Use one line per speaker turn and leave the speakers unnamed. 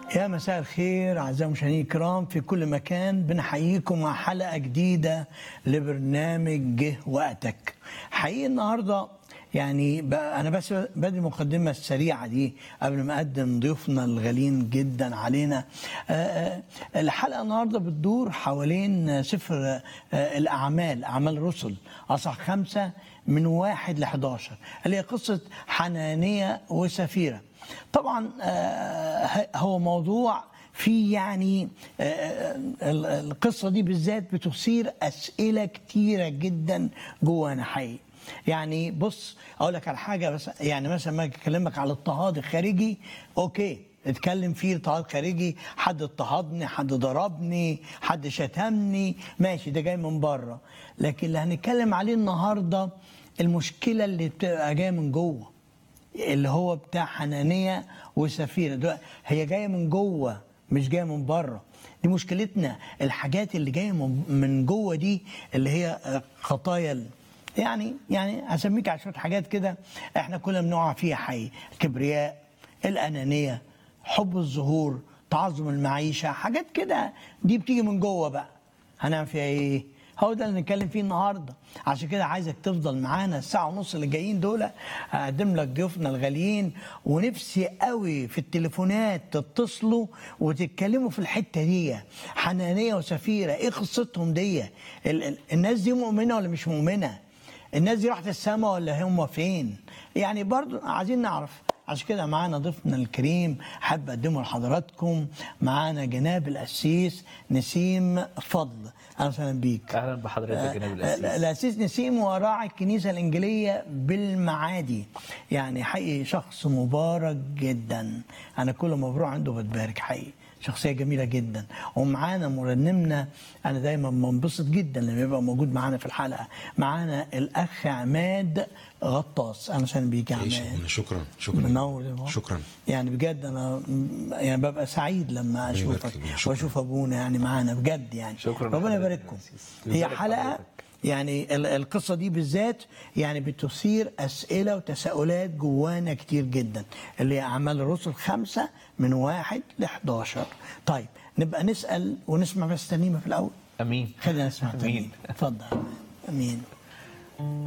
يا مساء الخير أعزائي المشاهدين الكرام في كل مكان بنحييكم مع حلقة جديدة لبرنامج جه وقتك حقيقي النهاردة يعني ب- أنا بس بدي المقدمة السريعة دي قبل ما أقدم ضيوفنا الغاليين جدا علينا آه، آه، الحلقة النهاردة بتدور حوالين سفر آه، الأعمال أعمال الرسل أصح خمسة من واحد ل 11 اللي هي قصة حنانية وسفيرة طبعا آه، هو موضوع في يعني آه، ال- القصة دي بالذات بتثير أسئلة كتيرة جدا جوانا حقيقي يعني بص أقول لك على حاجة بس يعني مثلا ما أجي أكلمك على الاضطهاد الخارجي أوكي اتكلم فيه اضطهاد خارجي حد اضطهدني حد ضربني حد شتمني ماشي ده جاي من بره لكن اللي هنتكلم عليه النهارده المشكله اللي بتبقى جايه من جوه اللي هو بتاع حنانية وسفيرة ده هي جاية من جوه مش جاية من بره دي مشكلتنا الحاجات اللي جاية من من جوه دي اللي هي آه، خطايا ال- يعني يعني هسميك على شوية حاجات كده احنا كلنا بنقع فيها حقيقي الكبرياء الأنانية حب الظهور تعظم المعيشة حاجات كده دي بتيجي من جوه بقى هنعمل فيها ايه؟ هو ده اللي نتكلم فيه النهارده عشان كده عايزك تفضل معانا الساعه ونص اللي جايين دول هقدم لك ضيوفنا الغاليين ونفسي قوي في التليفونات تتصلوا وتتكلموا في الحته دي حنانيه وسفيره ايه قصتهم دي ال- ال- الناس دي مؤمنه ولا مش مؤمنه الناس دي راحت السماء ولا هم فين يعني برضو عايزين نعرف عشان كده معانا ضيفنا الكريم حابب اقدمه لحضراتكم معانا جناب القسيس نسيم فضل اهلا وسهلا بيك
اهلا بحضرتك جناب
آه،
الاسيس
الأسيس نسيم هو راعي الكنيسة الإنجيلية بالمعادي يعني حقيقي شخص مبارك جدا أنا كل ما بروح عنده بتبارك حقيقي شخصية جميلة جدا ومعانا مرنمنا أنا دايما بنبسط جدا لما يبقى موجود معانا في الحلقة معانا الأخ عماد غطاس أهلا وسهلا بيك يا
عيش
عماد
أبونا، شكرا شكرا
منور يا بابا.
شكرا
يعني بجد انا يعني ببقى سعيد لما
يبارك
اشوفك
فيك. شكراً.
واشوف ابونا يعني معانا بجد يعني
شكراً
ربنا
لحضرتك
يبارككم
يا أسيس.
هي
يبارك
حلقه
حضرتك.
يعني ال- القصه دي بالذات يعني بتثير اسئله وتساؤلات جوانا كتير جدا اللي هي اعمال الرسل خمسه من واحد ل 11 طيب نبقى نسال ونسمع بس ترنيمه في الاول
امين
خلينا نسمع
امين
ترنيمه اتفضل امين